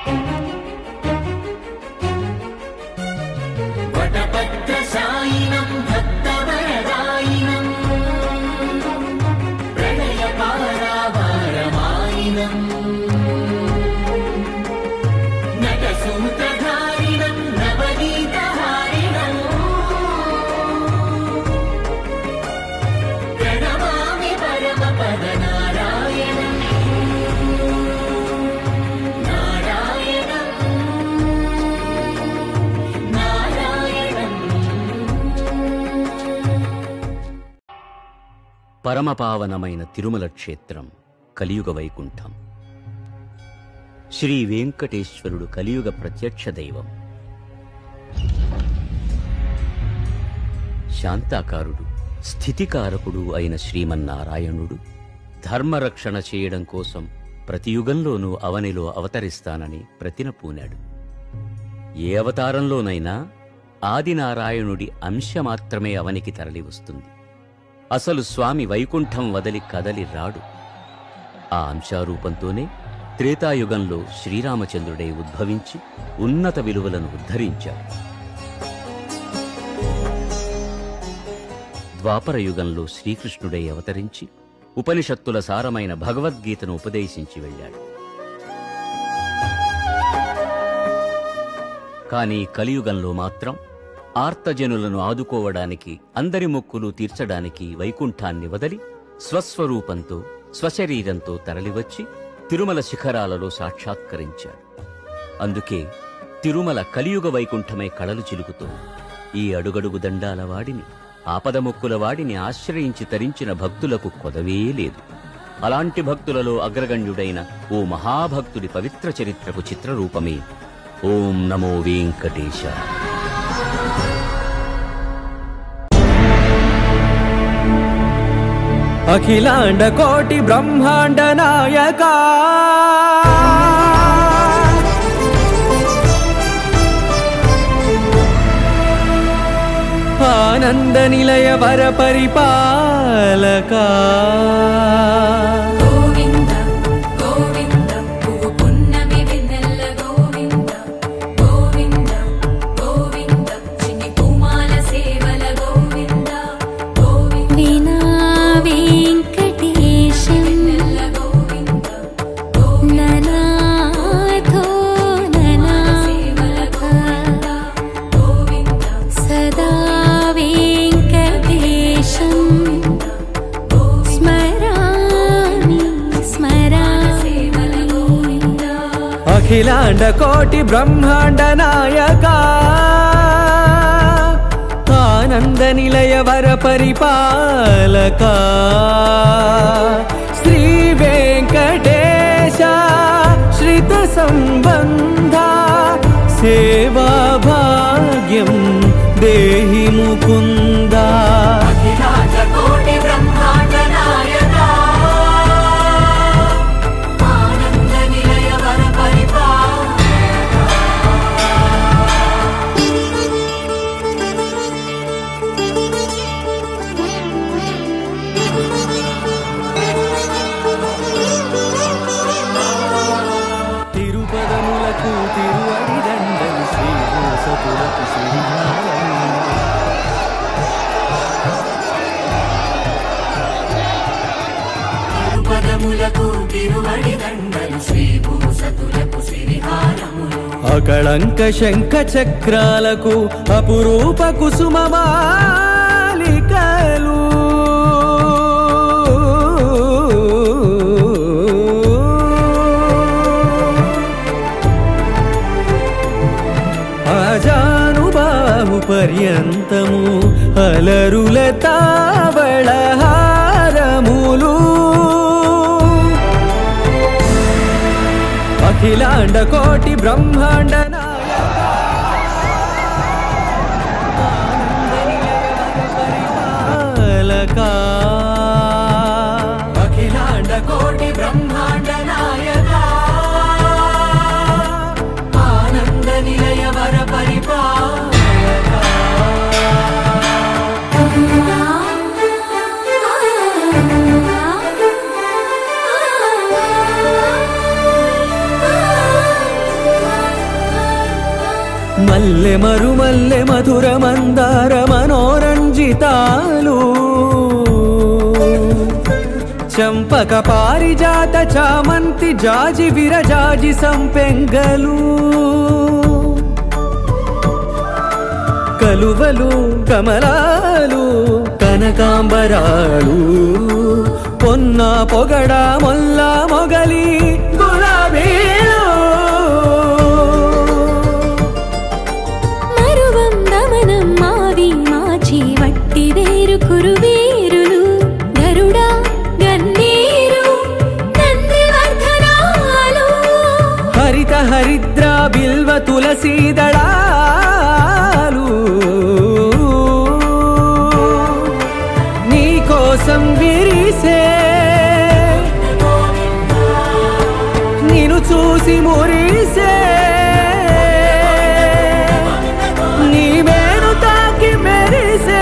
वटपत्रसायिनम् भक्तवरदायिनम् प्रणयपारावारमायिनम् नटसूत्रधारिणम् नवनीतहारिणम् प्रणमामि परमपदनारायणम् नारायणम् నారాయణం పరమపావనమైన తిరుమల క్షేత్రం కలియుగ వైకుంఠం శ్రీ వెంకటేశ్వరుడు కలియుగ ప్రత్యక్ష దైవం శాంతాకారుడు స్థితికారకుడు అయిన శ్రీమన్నారాయణుడు ధర్మరక్షణ చేయడం కోసం ప్రతి యుగంలోనూ అవనిలో అవతరిస్తానని ప్రతిన పూనాడు ఏ అవతారంలోనైనా ఆదినారాయణుడి అంశ మాత్రమే అవనికి తరలి వస్తుంది అసలు స్వామి వైకుంఠం వదలి కదలి రాడు ఆ అంశారూపంతోనే త్రేతాయుగంలో శ్రీరామచంద్రుడే ఉద్భవించి ఉన్నత విలువలను ఉద్ధరించాడు ద్వాపర యుగంలో శ్రీకృష్ణుడై అవతరించి ఉపనిషత్తుల సారమైన భగవద్గీతను ఉపదేశించి వెళ్ళాడు కానీ కలియుగంలో మాత్రం ఆర్తజనులను ఆదుకోవడానికి అందరి మొక్కులు తీర్చడానికి వైకుంఠాన్ని వదలి స్వస్వరూపంతో స్వశరీరంతో తరలివచ్చి తిరుమల శిఖరాలలో సాక్షాత్కరించాడు అందుకే తిరుమల కలియుగ వైకుంఠమై కళలు చిలుకుతోంది ఈ అడుగడుగు దండాల వాడిని ఆపద మొక్కుల వాడిని ఆశ్రయించి తరించిన భక్తులకు కొదవే లేదు అలాంటి భక్తులలో అగ్రగణ్యుడైన ఓ మహాభక్తుడి పవిత్ర చరిత్రకు చిత్రరూపమే ఓం నమో వెంకటేశ అఖిలాండ కోటి బ్రహ్మాండ నాయక ఆనంద నిలయ వర పరిపాలక గోవింద గోవింద పువ్వు పున్నమి వెన్నెల గోవింద గోవింద గోవింద చిన్ని పూమాల సేవల గోవింద గోవింద వినా వెంకటేశం వెన్నెల గోవింద గోవింద ననాథో సేవల ననాథ గోవింద గోవింద సదా వెంకటేశం స్మరామి స్మరామి సేవల గోవింద అఖిలాండ కోటి బ్రహ్మాండ నాయక ఆనంద నిలయ వర పరిపాలక శ్రీ వెంకటేశ శ్రిత సంబంధ సేవా భాగ్యం దేహి ముకుందా కోటి బ్రహ్మాండ నాయక ఆనంద నిలయ వర పరిపాల తిరుపదములకు తిరువడిదండలు శ్రీ భూసతులకు శ్రీహారం పదములకు తిరువడి దండలు శ్రీ భూసతులకు శ్రీహారములు అకళంక శంఖ చక్రాలకు అపురూప కుసుమమాలికలు అజానుబాహు పర్యంతము అలరుల తావళహారములు అఖిలాండ కోటి బ్రహ్మాండ నాయక ఆనంద నిలయ వర పరిపాలక అఖిలాండ కోటి బ్రహ్మాండ నాయక ఆనంద నిలయ వర పరిపాలక ఆ మల్లె మరుమల్లె మధుర మందార మనోరంజితాలు చంపక పారిజాత చామంతి జాజి విరజాజి సంపెంగలు కలువలు కమలాలు కనకాంబరాలు పొన్న పొగడ మొల్ల మొగలి గులాబీలు మరువం దమనం మావి మాచి వట్టి వేరు కురువేరులు గరుడ గన్నేరు నందివర్ధనాలు హరిత హరిద్ర బిల్వ తులసీ దళాలు నీ కోసం విరిసే నిన్ను చూసి మురిసే నీ మేను తాకి మెరిసే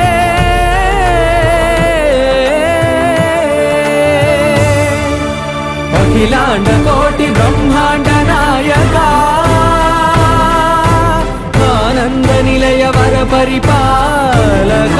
అఖిలాండ కోటి బ్రహ్మాండ నాయక ఆనంద నిలయ వర పరిపాలక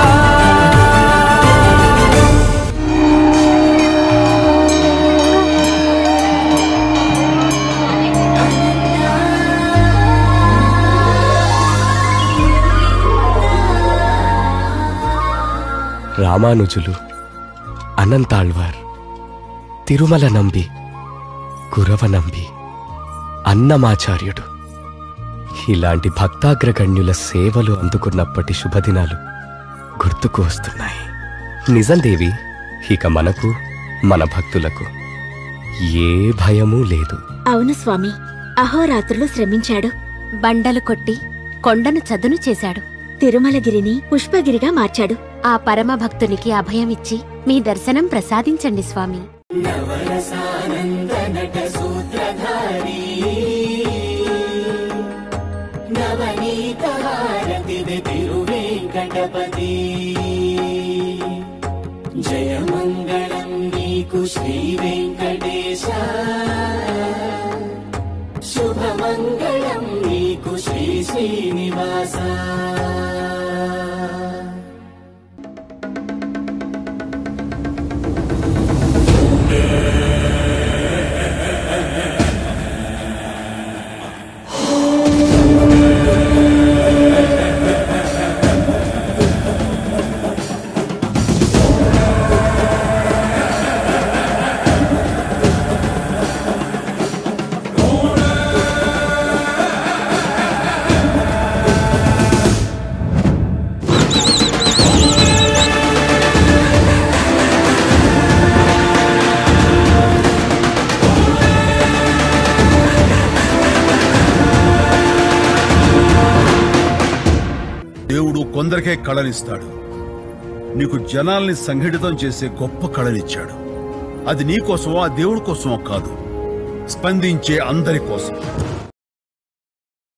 రామానుజులు అనంతాళ్వార్ తిరుమల నంబి కురవ నంబి అన్నమాచార్యుడు ఇలాంటి భక్తాగ్రగణ్యుల సేవలు అందుకున్నప్పటి శుభదినాలు గుర్తుకు వస్తున్నాయి నిజం దేవి ఇక మనకు మన భక్తులకు ఏ భయమూ లేదు అవును స్వామి అహోరాత్రులు శ్రమించాడు బండలు కొట్టి కొండను చదును చేశాడు తిరుమలగిరిని పుష్పగిరిగా మార్చాడు ఆ పరమ భక్తునికి అభయమిచ్చి మీ దర్శనం ప్రసాదించండి స్వామి నవనీతహారతిది తిరువేంకటపతి జయమంగళం నీకు శ్రీ వెంకటేశ శుభమంగళం నీకు శ్రీ శ్రీనివాస దేవుడు కొందరికే కళనిస్తాడు నీకు జనాల్ని సంఘటితం చేసే గొప్ప కళనిచ్చాడు అది నీ కోసమో ఆ దేవుడి కోసమో కాదు స్పందించే అందరి కోసం